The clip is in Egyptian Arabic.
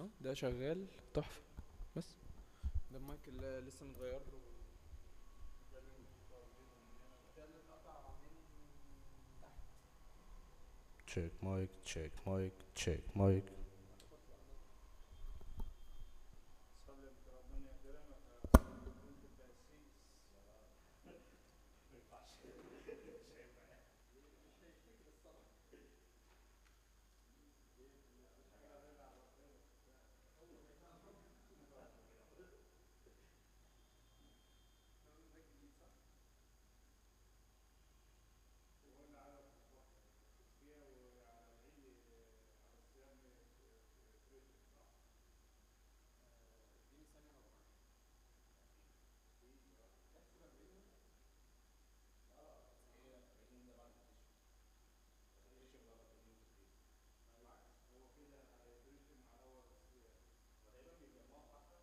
اه ده شغال تحفة بس ده المايك اللي لسه متغير له check mic check mic check mic